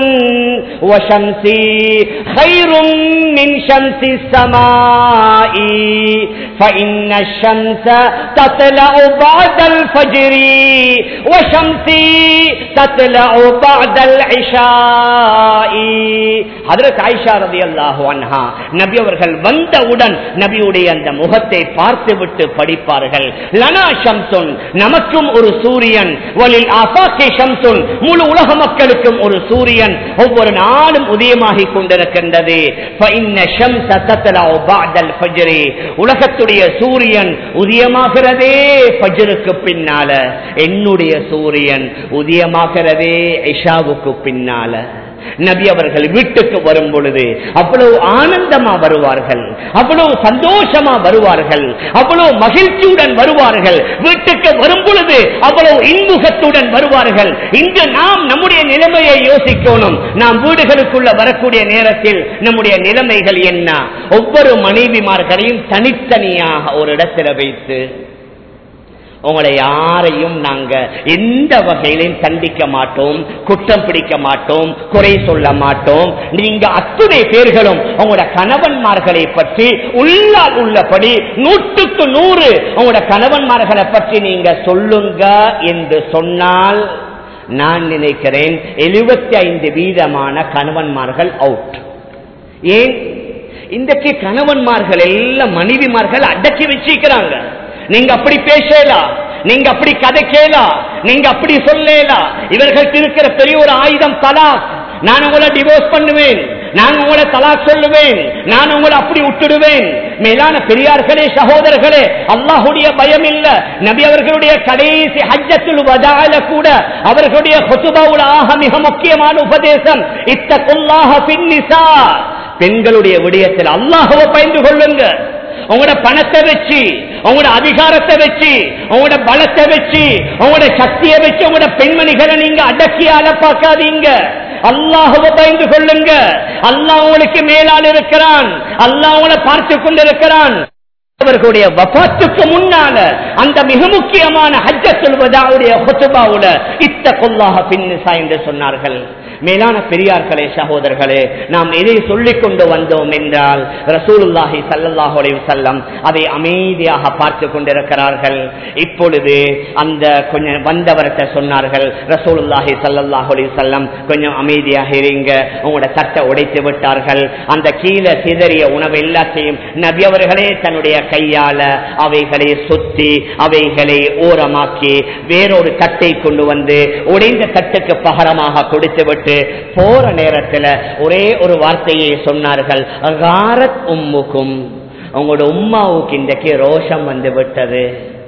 வஷம்சி خيرٌ من شمس السماء فإن الشمس تطلع بعد الفجر وشمسي تطلع بعد العشاء ஹதரத் ஆயிஷா ரலியல்லாஹு அன்ஹா நபி அவர்கள் வந்தவுடன் நபியுடைய அந்த முகத்தை பார்த்துவிட்டு படிப்பார்கள் லனா ஷம்சுன் நமக்கும் ஒரு சூரியன் வலில் ஆஃபாக்கி ஷம்சுன் முழு உலக மக்களுக்கும் ஒரு சூரியன் ஒவ்வொரு நாளும் உதயமாகிக் கொண்டிருக்கின்றது فإن الشمس تطلع بعد الفجر உலகத்துடைய சூரியன் உதயமாகிறதே ஃபஜ்ருக்கு பின்னால என்னுடைய சூரியன் உதயமாகிறதே இஷாவுக்கு பின்னால நபி அவர்கள் வீட்டுக்கு வரும் பொழுது அவ்வளவு ஆனந்தமா வருவார்கள் அவ்வளவு சந்தோஷமா வருவார்கள் அவ்வளவு மகிழ்ச்சியுடன் வருவார்கள் வீட்டுக்கு வரும் பொழுது அவ்வளவு இன்முகத்துடன் வருவார்கள் இன்று நாம் நம்முடைய நிலைமையை யோசிக்கணும் நாம் வீடுகளுக்குள்ள வரக்கூடிய நேரத்தில் நம்முடைய நிலைமைகள் என்ன ஒவ்வொரு மனைவிமார்களையும் தனித்தனியாக ஒரு இடத்துல வைத்து உங்களை யாரையும் நாங்க எந்த வகையிலும் தண்டிக்க மாட்டோம் குற்றம் பிடிக்க மாட்டோம் குறை சொல்ல மாட்டோம் நீங்க அத்துணை பேர்களும் உங்களோட கணவன்மார்களை பற்றி உள்ளால் உள்ளபடி நூற்றுக்கு நூறு உங்களோட கணவன்மார்களை பற்றி நீங்க சொல்லுங்க என்று சொன்னால் நான் நினைக்கிறேன் எழுபத்தி ஐந்து வீதமான கணவன்மார்கள் அவுட் ஏன் இன்றைக்கு கணவன்மார்கள் எல்லாம் மனைவிமார்கள் அடக்கி வச்சிருக்கிறாங்க நீங்க அப்படி பேசலாம் நீங்க அப்படி கதைக்கேலா நீங்க அப்படி சொல்லேலா இவர்களுக்கு இருக்கிற பெரிய ஒரு ஆயுதம் தலாக் நான் உங்களை டிவோர்ஸ் பண்ணுவேன் நான் உங்களை தலாக் சொல்லுவேன் நான் உங்களை அப்படி விட்டுடுவேன் மேலான பெரியார்களே சகோதரர்களே அல்லாஹுடைய பயம் இல்ல நபி அவர்களுடைய கடைசி ஹஜ்ஜத்துல் வதால கூட அவர்களுடைய ஹுதுபாவுல ஆக மிக முக்கியமான உபதேசம் இத்தகுல்லாஹ பின்னிசா பெண்களுடைய விடயத்தில் அல்லாஹுவை பயந்து கொள்ளுங்க உங்களோட பணத்தை வச்சு உங்களோட அதிகாரத்தை வச்சு உங்களோட பலத்தை வச்சு உங்களோட சக்தியை வச்சு உங்களோட பெண்மணிகளை நீங்க அடக்கியால பார்க்காதீங்க அல்லாஹுவை பயந்து கொள்ளுங்க அல்லாஹ் உங்களுக்கு மேலால் இருக்கிறான் அல்லாஹ் உங்களை பார்த்து கொண்டிருக்கிறான் அவர்களுடைய வபாத்துக்கு முன்னால அந்த மிக முக்கியமான ஹஜ்ஜத்துல் வதாவுடைய ஹுத்துபாவுல இத்த கொல்லாக பின்னிசா என்று சொன்னார்கள் மேலான பெரியார்களே சகோதரர்களே நாம் எதை சொல்லிக் கொண்டு வந்தோம் என்றால் ரசூலுல்லாஹி சல்லல்லாஹு அலைஹி வஸல்லம் அதை அமைதியாக பார்த்து கொண்டிருக்கிறார்கள் இப்பொழுது அந்த கொஞ்சம் வந்தவர்கிட்ட சொன்னார்கள் ரசூலுல்லாஹி சல்லல்லாஹு அலைஹி வஸல்லம் கொஞ்சம் அமைதியாக இருங்க உங்களோட தட்டை உடைத்து விட்டார்கள் அந்த கீழே சிதறிய உணவு எல்லாத்தையும் நபி அவர்களே தன்னுடைய கையால அவைகளை சுத்தி அவைகளை ஓரமாக்கி வேறொரு தட்டை கொண்டு வந்து உடைந்த தட்டுக்கு பகரமாக கொடுத்து விட்டு போற நேரத்தில் ஒரே ஒரு வார்த்தையை சொன்னார்கள் "காரத் உம்முக்கும் உங்களோட உம்மாவுக்கு இன்றைக்கு ரோஷம் வந்து விட்டது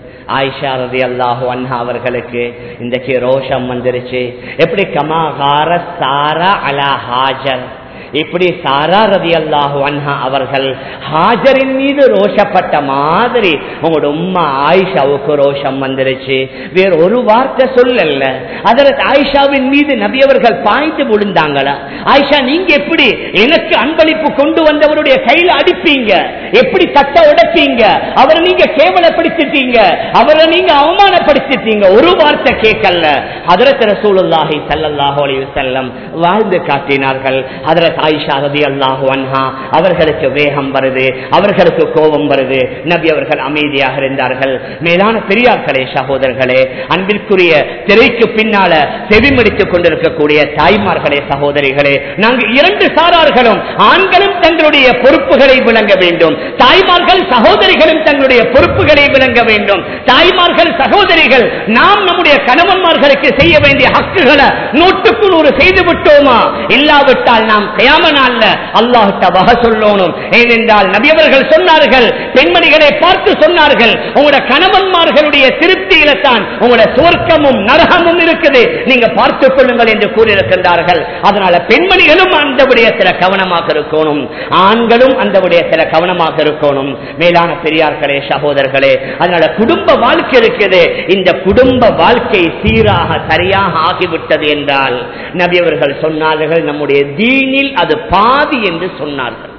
ஆயிஷா ரதி அல்லாஹு அன்ஹா அவர்களுக்கு இன்றைக்கு ரோஷம் வந்துருச்சு எப்படி கமா கார சாரா அலா ஹாஜர் இப்படி சாரா ரதி அல்லாஹு அன்ஹா அவர்கள் ஹாஜரின் மீது ரோஷப்பட்ட மாதிரி உங்களோட உம்மா ஆயிஷாவுக்கு ரோஷம் வந்துருச்சு வேற ஒரு வார்த்தை சொல்லல அதற்கு ஆயிஷாவின் மீது நபி அவர்கள் பாய்ந்து விழுந்தாங்களா ஆயிஷா நீங்க எப்படி எனக்கு அன்பளிப்பு கொண்டு வந்தவருடைய கையில அடிப்பீங்க எப்படி தட்ட உடைப்பீங்க அவரை நீங்க கேவலப்படுத்திட்டீங்க அவரை நீங்க அவமானப்படுத்திட்டீங்க ஒரு வார்த்தை கேட்கல ஹதரத் ரசூலுல்லாஹி ஸல்லல்லாஹு அலைஹி வஸல்லம் வாழ்ந்து காட்டினார்கள் ஹதரத் ஆயிஷா ரலியல்லாஹு அன்ஹா அவர்களுக்கு வேகம் வருது அவர்களுக்கு கோபம் வருது நபி அவர்கள் அமைதியாக இருந்தார்கள் மேலான பெரியார்களே சகோதரர்களே அன்பிற்குரிய திரைக்கு பின்னால செவிமடித்துக் கொண்டிருக்கக்கூடிய தாய்மார்களே சகோதரிகளே நாங்கள் இரண்டு சாரார்களும் ஆண்களும் தங்களுடைய பொறுப்புகளை விளங்க வேண்டும் தாய்மார்கள் சகோதரிகளும் தங்களுடைய பொறுப்புகளை விளங்க வேண்டும் தாய்மார்கள் சகோதரிகள் நாம் நம்முடைய கணவன்மார்களுக்கு செய்ய வேண்டிய ஹக்குகளை நூற்றுக்கு நூறு செய்து விட்டோமா இல்லாவிட்டால் நாம் கயாம நாள்ல அல்லாஹிட்ட வக சொல்லணும் ஏனென்றால் நபியவர்கள் சொன்னார்கள் பெண்மணிகளை பார்த்து சொன்னார்கள் உங்களோட கணவன்மார்களுடைய திருப்தியில தான் உங்களோட சுவர்க்கமும் நரகமும் இருக்குது நீங்க பார்த்துக் கொள்ளுங்கள் என்று கூறியிருக்கின்றார்கள் அதனால பெண்மணிகளும் அந்த விடயத்தில் கவனமாக இருக்கணும் ஆண்களும் அந்த விடயத்தில் கவனமாக இருக்கணும் மேலான பெரியார்களே சகோதரர்களே அதனால குடும்ப வாழ்க்கை இருக்குது இந்த குடும்ப வாழ்க்கை சீராக சரியாக ஆகிவிட்டது என்றால் நபி அவர்கள் சொன்னார்கள் நம்முடைய தீனில் அது பாதி என்று சொன்னார்கள்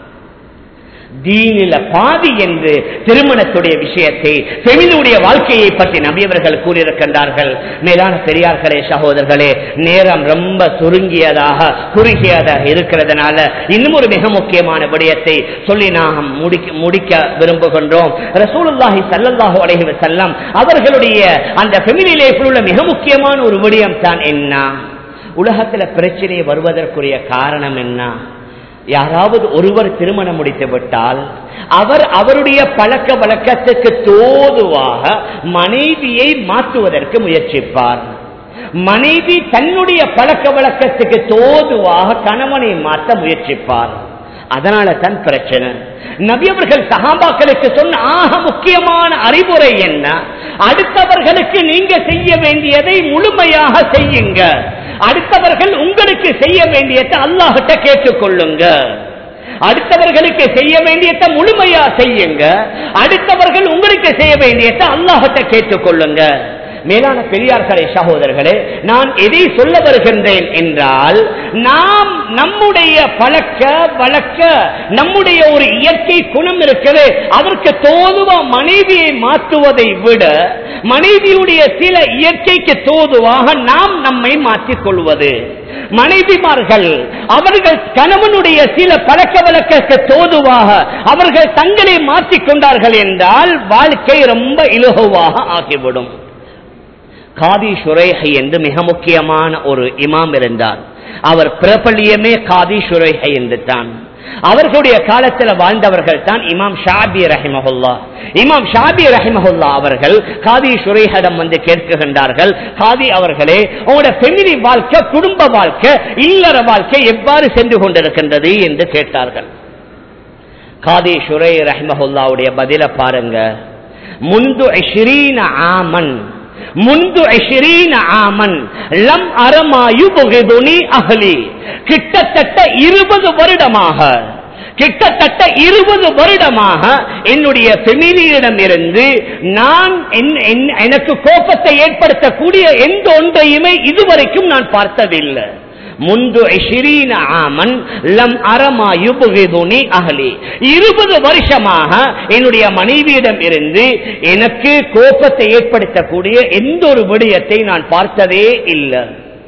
தீனில பாதி என்று திருமணத்துடைய விஷயத்தை பெண்ணுடைய வாழ்க்கையை பற்றி நபியவர்கள் கூறியிருக்கின்றார்கள் மேலான பெரியார்களே சகோதரர்களே நேரம் ரொம்ப சுருங்கியதாக குறுகியதாக இருக்கிறதுனால இன்னும் ஒரு மிக முக்கியமான விடயத்தை சொல்லி நாம் முடிக்க முடிக்க விரும்புகின்றோம் ரசூலுல்லாஹி ஸல்லல்லாஹு அலைஹி வஸல்லம் அவர்களுடைய அந்த ஃபெமிலி லைஃப்ல உள்ள மிக முக்கியமான ஒரு விடயம் தான் என்ன உலகத்துல பிரச்சனை வருவதற்குரிய காரணம் என்ன யாராவது ஒருவர் திருமணம் முடித்து விட்டால் அவர் அவருடைய பழக்க வழக்கத்துக்கு தோதுவாக மனைவியை மாற்றுவதற்கு முயற்சிப்பார் மனைவி தன்னுடைய பழக்க வழக்கத்துக்கு தோதுவாக கணவனை மாற்ற முயற்சிப்பார் அதனால தான் பிரச்சனை நபி அவர்கள் சகாபாக்களுக்கு சொன்ன ஆக முக்கியமான அறிவுரை என்ன அடுத்தவர்களுக்கு நீங்க செய்ய வேண்டியதை முழுமையாக செய்யுங்க அடுத்தவர்கள் உங்களுக்கு செய்ய வேண்டியதை அல்லாஹிட்ட கேட்டுக்கொள்ளுங்க அடுத்தவர்களுக்கு செய்ய வேண்டியதை முழுமையா செய்யுங்க அடுத்தவர்கள் உங்களுக்கு செய்ய வேண்டியதை அல்லாஹிட்ட கேட்டுக்கொள்ளுங்க மேலான பெரியார்களே சகோதரர்களே நான் எதை சொல்ல வருகின்றேன் என்றால் நாம் நம்முடைய பழக்க வழக்க நம்முடைய ஒரு இயற்கை குணம் இருக்கிறது அதற்கு தோதுவா மனைவியை மாற்றுவதை விட மனைவியுடைய சில இயற்கைக்கு தோதுவாக நாம் நம்மை மாற்றிக் கொள்வது மனைவிமார்கள் அவர்கள் கணவனுடைய சில பழக்க வழக்கத்தை தோதுவாக அவர்கள் தங்களை மாற்றிக் கொண்டார்கள் என்றால் வாழ்க்கை ரொம்ப இலகுவாக ஆகிவிடும் காதி சுரேகை என்று மிக முக்கியமான ஒரு இமாம் இருந்தார் அவர் பிரபலியமே காதி சுரேகை என்று தான் அவர்களுடைய காலத்தில் வாழ்ந்தவர்கள் தான் இமாம் ஷாபி ரஹிமஹுல்லா இமாம் ஷாபி ரஹிமஹுல்லா அவர்கள் காதி சுரேஹடம் வந்து கேட்கின்றார்கள் காதி அவர்களே உங்களோட பெமிலி வாழ்க்கை குடும்ப வாழ்க்கை இல்லற வாழ்க்கை எவ்வாறு சென்று கொண்டிருக்கின்றது என்று கேட்டார்கள் காதி சுரை ரஹிமஹுல்லாவுடைய பதில பாருங்க முந்து ஐஸ்ரீன ஆமன் முந்து ஐஸ்ரீன ஆமன் லம் அரமாயு புகிதுனி அகலி கிட்டத்தட்ட இருபது வருடமாக கிட்டத்தட்ட இருபது வருடமாக என்னுடைய பெமிலியிடம் இருந்து நான் என்- என்- எனக்கு கோபத்தை ஏற்படுத்தக்கூடிய எந்த ஒன்றையுமே இதுவரைக்கும் நான் பார்த்ததில்லை முந்து இஷிரீன ஆமன் லம் அரமா யுபுகிதுனி அகலி இருபது வருஷமாக என்னுடைய மனைவியிடம் இருந்து எனக்கு கோபத்தை ஏற்படுத்தக்கூடிய எந்த ஒரு விடயத்தை நான் பார்த்ததே இல்லை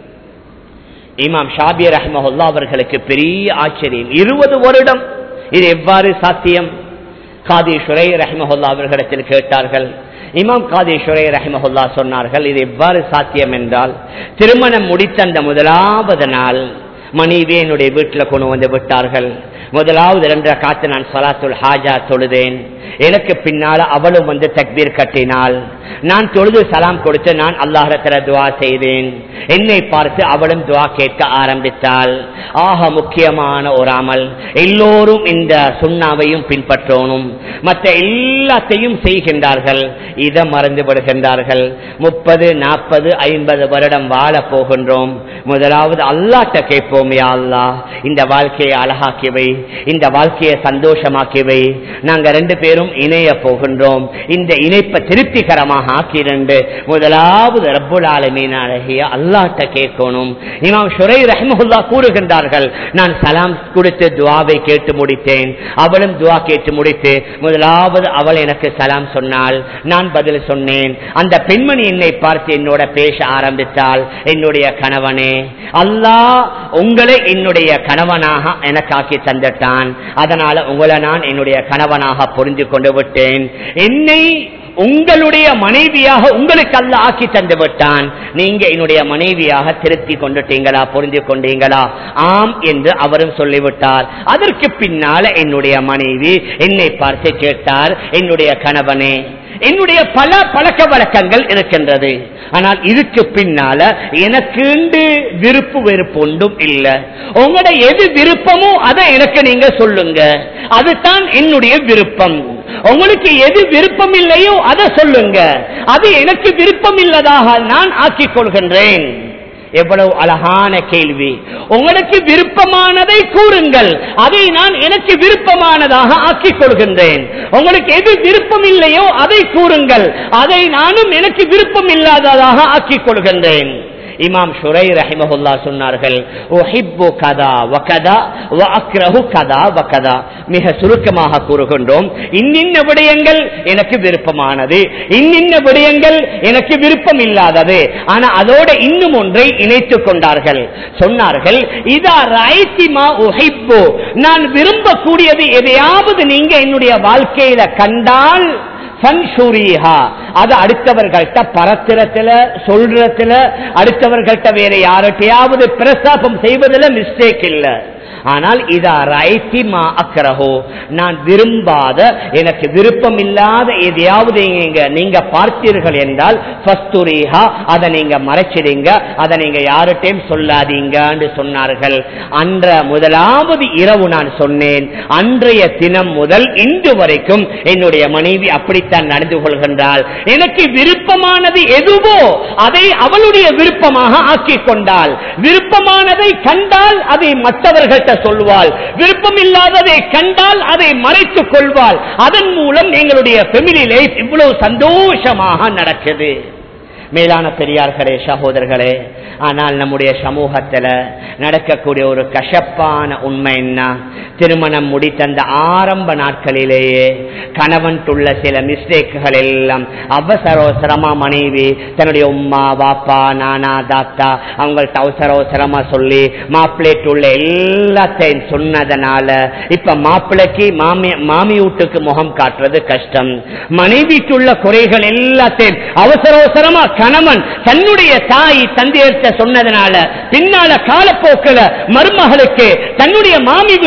இமாம் ஷாபி ரஹ்மஹுல்லா அவர்களுக்கு பெரிய ஆச்சரியம் இருபது வருடம் இது எவ்வாறு சாத்தியம் காதி ஷுரை ரஹ்மஹுல்லா அவர்களிடத்தில் கேட்டார்கள் இமாம் காதி ஷுரை ரஹ்மஹுல்லா சொன்னார்கள் இது எவ்வாறு சாத்தியம் என்றால் திருமணம் முடித்த அந்த முதலாவது நாள் மனைவி என்னுடைய வீட்டில் கொண்டு வந்து விட்டார்கள் முதலாவது ரெண்டரை காத்து நான் சலாத்துல் ஹாஜா தொழுதேன் எனக்கு பின்னால அவளும் வந்து தக்பீர் கட்டினாள் நான் தொழுது சலாம் கொடுத்து நான் அல்லாஹத்துல துவா செய்தேன் என்னை பார்த்து அவளும் துவா கேட்க ஆரம்பித்தாள் ஆக முக்கியமான ஒரு அமல் எல்லோரும் இந்த சுண்ணாவையும் பின்பற்றணும் மற்ற எல்லாத்தையும் செய்கின்றார்கள் இதை மறந்து விடுகின்றார்கள் முப்பது நாற்பது ஐம்பது வருடம் வாழ போகின்றோம் முதலாவது அல்லாட்ட கேட்போம் யா அல்லாஹ் இந்த வாழ்க்கையை அழகாக்கிவை இந்த வாழ்க்கையை சந்தோஷமாக்கிவை நாங்க ரெண்டு பேரும் இணைய போகின்றோம் இந்த இணைப்பை திருப்திகரமாக ஆக்கிரண்டு முதலாவது ரப்புல் ஆலமீன் அழகிய அல்லாட்ட கேட்கணும் இமாம் ஷுரை ரஹ்மஹுல்லா கூறுகின்றார்கள் நான் சலாம் கொடுத்து துவாவை கேட்டு முடித்தேன் அவளும் துவா கேட்டு முடித்து முதலாவது அவள் எனக்கு சலாம் சொன்னாள் நான் பதில் சொன்னேன் அந்த பெண்மணி என்னை பார்த்து என்னோட பேச ஆரம்பித்தாள் என்னுடைய கணவனே அல்லாஹ் உங்களை என்னுடைய கணவனாக எனக்காக்கி தந்துட்டான் அதனால உங்களை நான் என்னுடைய கணவனாக புரிந்து கொண்டு விட்டேன் என்னை உங்களுடைய மனைவியாக உங்களுக்கு அல்ல ஆக்கி தந்து விட்டான் நீங்க என்னுடைய மனைவியாக திருத்தி கொண்டுட்டீங்களா புரிந்து கொண்டீங்களா ஆம் என்று அவரும் சொல்லிவிட்டார் அதற்கு பின்னால என்னுடைய மனைவி என்னை பார்த்து கேட்டார் என்னுடைய கணவனே என்னுடைய பல பழக்க வழக்கங்கள் இருக்கின்றது ஆனால் இதுக்கு பின்னால எனக்கு விருப்பு வெறுப்பு ஒன்றும் இல்லை உங்களோட எது விருப்பமோ அதை எனக்கு நீங்க சொல்லுங்க அதுதான் என்னுடைய விருப்பம் உங்களுக்கு எது விருப்பம் இல்லையோ அதை சொல்லுங்க அது எனக்கு விருப்பம் இல்லதாக நான் ஆக்கிக் கொள்கின்றேன் எவ்வளவு அழகான கேள்வி உங்களுக்கு விருப்பமானதை கூறுங்கள் அதை நான் எனக்கு விருப்பமானதாக ஆக்கிக் கொள்கின்றேன் உங்களுக்கு எது விருப்பம் இல்லையோ அதை கூறுங்கள் அதை நானும் எனக்கு விருப்பம் இல்லாததாக ஆக்கிக் கொள்கின்றேன் இமாம் ஷுரை ரஹிமஹுல்லா சொன்னார்கள் "உஹிப்பு கதா வகதா வ அக்ரஹு கதா வகதா." மிக சுருக்கமாக கூறுகின்றோம் இன்னின்ன விடயங்கள் எனக்கு விருப்பமானது இன்னின்ன விடயங்கள் எனக்கு விருப்பம் இல்லாதது ஆனா அதோட இன்னும் ஒன்றை இணைத்துக் கொண்டார்கள் சொன்னார்கள் இதா ரைத்திமா உஹிப்பு நான் விரும்பக்கூடியது எதையாவது நீங்க என்னுடைய வாழ்க்கையில கண்டால் சன்சூரிஹா அது அடுத்தவர்கள்ட்ட பரத்திரத்துல சொல்றதுல அடுத்தவர்கள்ட்ட வேற யார்கிட்டயாவது பிரஸ்தாபம் செய்வதில் மிஸ்டேக் இல்லை ஆனால் இதா ரைத்திமா அக்கரஹோ நான் விரும்பாத எனக்கு விருப்பம் இல்லாத எதையாவது நீங்க நீங்க பார்த்தீர்கள் என்றால் ஃபஸ்துரிஹா அதை நீங்க மறைச்சிடுங்க அதை நீங்க யார்கிட்டையும் சொல்லாதீங்கன்னு சொன்னார்கள் அன்ற முதலாவது இரவு நான் சொன்னேன் அன்றைய தினம் முதல் இன்று வரைக்கும் என்னுடைய மனைவி அப்படித்தான் நடந்து கொள்கின்றாள் எனக்கு விருப்பமானது எதுவோ அதை அவளுடைய விருப்பமாக ஆக்கிக் கொண்டாள் விருப்பமானதை கண்டால் அதை மற்றவர்கள்ட்ட சொல்வாள் விருப்பம் இல்லாததை கண்டால் அதை மறைத்துக் கொள்வாள் அதன் மூலம் எங்களுடைய ஃபெமிலி லைஃப் இவ்வளவு சந்தோஷமாக நடக்குது மேலான பெரியார்களே சகோதரர்களே ஆனால் நம்முடைய சமூகத்துல நடக்கக்கூடிய ஒரு கசப்பான உண்மை என்ன திருமணம் முடித்த அந்த ஆரம்ப நாட்களிலேயே கணவன் உள்ள சில மிஸ்டேக்குகள் எல்லாம் அவசர அவசரமா மனைவி தன்னுடைய உம்மா பாப்பா நானா தாத்தா அவங்கள்ட்ட அவசர அவசரமா சொல்லி மாப்பிள்ளைட்டு உள்ள எல்லாத்தையும் சொன்னதனால இப்ப மாப்பிள்ளைக்கு மாமி மாமி வீட்டுக்கு முகம் காட்டுறது கஷ்டம் மனைவிக்குள்ள குறைகள் எல்லாத்தையும் அவசர அவசரமா கணவன் தன்னுடைய தாய் தந்தையர்த்த சொன்னதனால பின்னால காலப்போக்கில் மருமகளுக்கு தன்னுடைய மாமி வீட்டுக்கு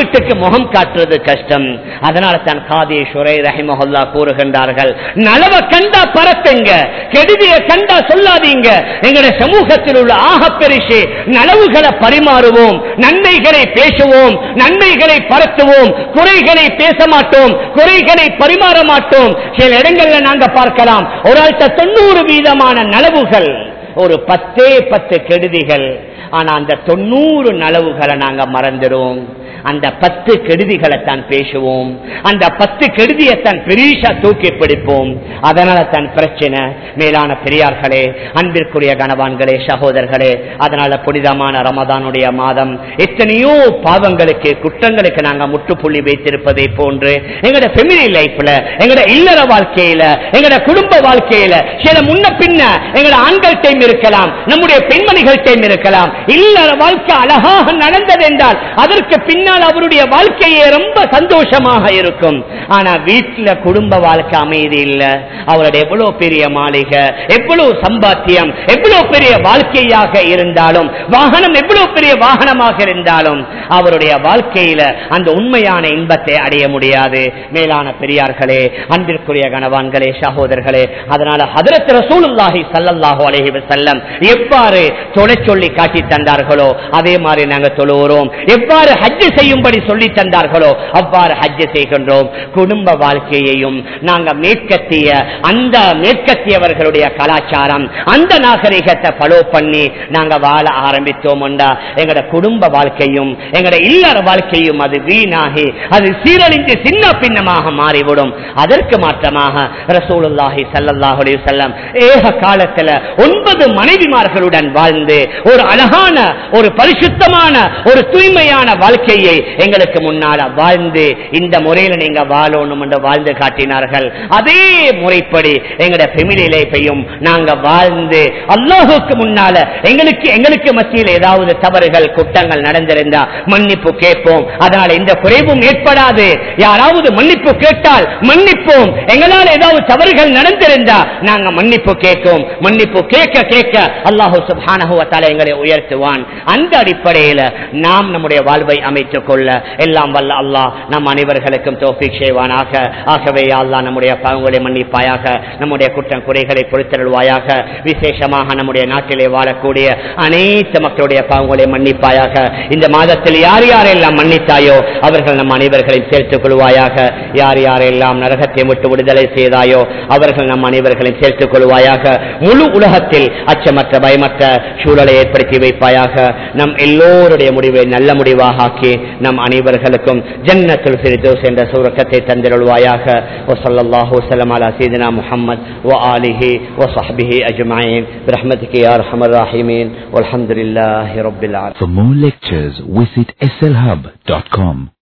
முகம் காட்டுறது கஷ்டம் அதனால தான் காதி சுரை ரஹிமஹல்லா கூறுகின்றார்கள் நலவ கண்டா பரத்துங்க கெடுதிய கண்டா சொல்லாதீங்க எங்களுடைய சமூகத்தில் உள்ள ஆக பெரிசு நலவுகளை பரிமாறுவோம் நன்மைகளை பேசுவோம் நன்மைகளை பரத்துவோம் குறைகளை பேச மாட்டோம் குறைகளை பரிமாற மாட்டோம் சில இடங்கள்ல நாங்க பார்க்கலாம் ஒரு ஆள்கிட்ட தொண்ணூறு வீதமான நலவுகள் ஒரு பத்தே பத்து கெடுதிகள் ஆனா அந்த தொண்ணூறு நலவுகளை நாங்க மறந்துடுவோம் அந்த பத்து கெடுதிகளை தான் பேசுவோம் அந்த பத்து கெடுதியைத்தான் பெரிசா தூக்கி பிடிப்போம் அதனால தான் பிரச்சனை மேலான பெரியார்களே அன்பிற்குரிய கணவான்களே சகோதரர்களே அதனால புனிதமான ரமதானுடைய மாதம் எத்தனையோ பாவங்களுக்கு குற்றங்களுக்கு நாங்க முற்றுப்புள்ளி வைத்திருப்பதை போன்று எங்களோட ஃபெமிலி லைஃப்ல எங்களோட இல்லற வாழ்க்கையில எங்களோட குடும்ப வாழ்க்கையில சில முன்ன பின்ன எங்களோட ஆண்கள் டைம் இருக்கலாம் நம்முடைய பெண்மணிகள் டைம் இருக்கலாம் இல்லற வாழ்க்கை அழகாக நடந்தது என்றால் அதற்கு பின்னால் அவருடைய வாழ்க்கையே ரொம்ப சந்தோஷமாக இருக்கும் ஆனா வீட்டுல குடும்ப வாழ்க்கை அமைதி இல்ல அவருடைய எவ்வளவு பெரிய மாளிகை எவ்வளவு சம்பாத்தியம் எவ்வளவு பெரிய வாழ்க்கையாக இருந்தாலும் வாகனம் எவ்வளவு பெரிய வாகனமாக இருந்தாலும் அவருடைய வாழ்க்கையில அந்த உண்மையான இன்பத்தை அடைய முடியாது மேலான பெரியார்களே அன்பிற்குரிய கணவான்களே சகோதரர்களே அதனால ஹதரத் ரசூலுல்லாஹி ஸல்லல்லாஹு அலைஹி வஸல்லம் எவ்வாறு தொலை சொல்லி காட்டி தந்தார்களோ அதே மாதிரி நாங்க தொழுகிறோம் எவ்வாறு ஹஜ் செய்யும்படி சொல்லி தந்தார்களோ அவ்வாறு ஹஜ் செய்கின்றோம் குடும்ப வாழ்க்கையையும் நாங்க மேற்கத்திய அந்த மேற்கத்தியவர்களுடைய கலாச்சாரம் அந்த நாகரிகத்தை ஃபாலோ பண்ணி நாங்க வாழ ஆரம்பித்தோம் எங்கட குடும்ப வாழ்க்கையும் எங்கட இல்லற வாழ்க்கையும் அது வீணாகி அது சீரழிந்து சின்ன பின்னமாக மாறிவிடும் அதற்கு மாற்றமாக ரசூலுல்லாஹி ஸல்லல்லாஹு அலைஹி வஸல்லம் ஏக காலத்துல ஒன்பது மனைவிமார்களுடன் வாழ்ந்து ஒரு அழகான ஒரு பரிசுத்தமான ஒரு தூய்மையான வாழ்க்கையை எங்களுக்கு முன்னால வாழ்ந்து இந்த முறையில நீங்க வாழணும் என்று வாழ்ந்து காட்டினார்கள் அதே முறைப்படி எங்களுடைய ஃபெமிலி லைஃபையும் நாங்க வாழ்ந்து அல்லாஹுக்கு முன்னால எங்களுக்கு எங்களுக்கு மத்தியில் ஏதாவது தவறுகள் குற்றங்கள் நடந்திருந்தா மன்னிப்பு கேட்போம் அதனால எந்த குறைவும் ஏற்படாது யாராவது மன்னிப்பு கேட்டால் மன்னிப்போம் எங்களால் ஏதாவது தவறுகள் நடந்திருந்தா நாங்க மன்னிப்பு கேட்போம் மன்னிப்பு கேட்க கேட்க அல்லாஹு சுப்ஹானஹு வ தஆலா எங்களை உயர்த்துவான் அந்த அடிப்படையில நாம் நம்முடைய வாழ்வை அமைத்துக் கொள்ள எல்லாம் வல்ல அல்லாஹ் நம் அனைவர்களுக்கும் தோஃபிக் செய்வானாக ஆகவே யா அல்லாஹ் நம்முடைய பாவங்களை மன்னிப்பாயாக நம்முடைய குற்றம் குறைகளை பொறுத்தருள்வாயாக விசேஷமாக நம்முடைய நாட்டிலே வாழக்கூடிய அனைத்து மக்களுடைய பாவங்களை மன்னிப்பாயாக இந்த மாதத்தில் யார் யாரெல்லாம் மன்னித்தாயோ அவர்கள் நம் அனைவர்களையும் சேர்த்துக் கொள்வாயாக யார் யாரெல்லாம் நரகத்தை விட்டு விடுதலை செய்தாயோ அவர்கள் நம் அனைவர்களையும் சேர்த்துக் கொள்வாயாக முழு உலகத்தில் அச்சமற்ற பயமற்ற சூழலை ஏற்படுத்தி வைப்பாயாக நம் எல்லோருடைய முடிவை நல்ல முடிவாக ஆக்கி நம் அனைவர்களுக்கும் ஜன்னத்துல் ஃபிர்தௌஸ் என்ற சூரக்கத்தை தந்திருள்வாயாக وصلى الله وسلم على سيدنا محمد وآله وصحبه أجمعين برحمتك يا أرحم الراحمين والحمد لله رب العالمين For more lectures, visit slhub.com.